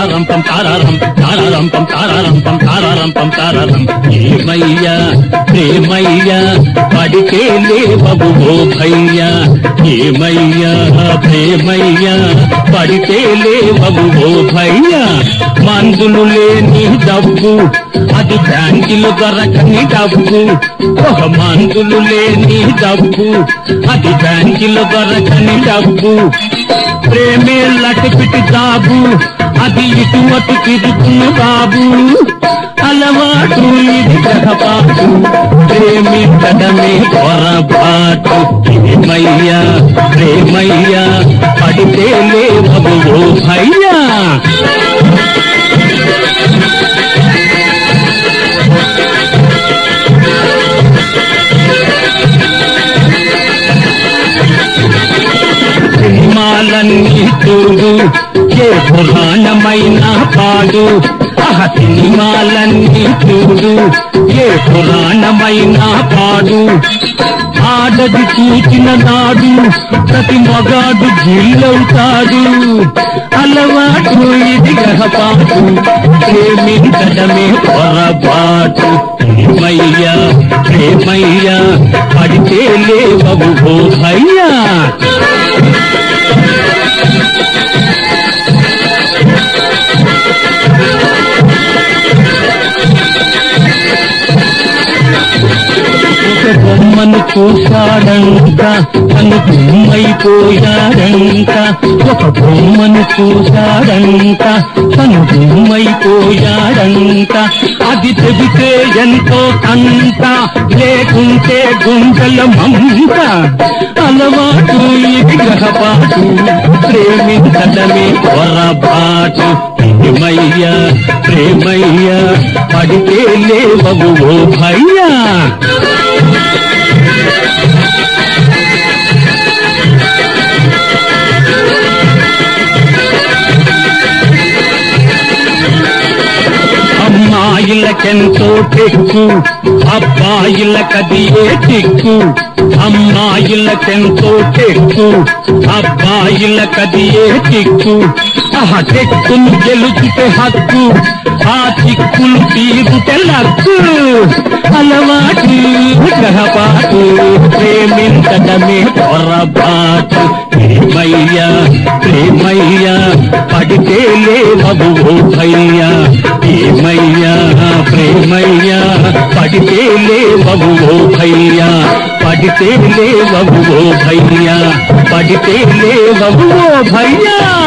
తారారం పం తారారం తారారం పం తారారం పం తారారం పం తారారం ఏమయ్యా ప్రేమయ్యా పడితే లేవవు ఓ భయ్యా ఏమయ్యా ప్రేమయ్యా పడితే లేవవు ఓ భయ్యా మందులు లేని డబ్బు అది బ్యాంకులు దొరకని డబ్బు ఒక మందులు లేని డబ్బు అది బ్యాంకులు దొరకని డబ్బు ప్రేమే లటిపిటి జాబు అది ఇటువంటి తిరుగును బాబు అలవాటు ఇది గ్రహపాటు ప్రేమించడమే పొరపాటు ప్రేమయ్యా ప్రేమయ్యా పడితే లేవవు ఓ భయ్యా సినిమాలన్నీ చూడు ఏ పురాణమైన పాడు ఆహ సినిమాలన్నీ చూడు ఏ పురాణమైన పాడు ఆడది చూచిన నాడు ప్రతి మగాడు జిల్లవుతాడు అలవాటు ఇది గ్రహపాటు ప్రేమించడమే పొరపాటు ప్రేమయ్యా ప్రేమయ్యా పడితే లేవవు ఓ భయ్యా ఒక బొమ్మను చూశాడంట తను బొమ్మైపోయాడంట ఒక బొమ్మను చూశాడంట తను బొమ్మైపోయాడంట అది చెబితే ఎంతో తంట లేకుంటే గుండెల మంట అలవాటు ఇది గ్రహపాటు ప్రేమించడమే పొరపాటు ప్రేమయ్యా ప్రేమయ్యా పడితే లేవవు ఓ భయ్యా అమ్మాయిలకెంతో టెక్కు అబ్బాయిలకది ఏ టిక్కు అమ్మాయిలకెంతో టెక్కు అబ్బాయిలకది ఏ టిక్కు ఆహ టెక్కును గెలుచుటే హక్కు ఆ చిక్కులు తీరుతే లక్కు అలవాటు గ్రహపాటు ప్రేమించడమే పొరపాటు ప్రేమయ్యా ప్రేమయ్యా పడితే లేవవు ఓ భయ్యా ప్రేమయ్యా ప్రేమయ్యా పడితే లేవవు ఓ భయ్యా పడితే లేవవు ఓ భయ్యా పడితే లేవవు ఓ భయ్యా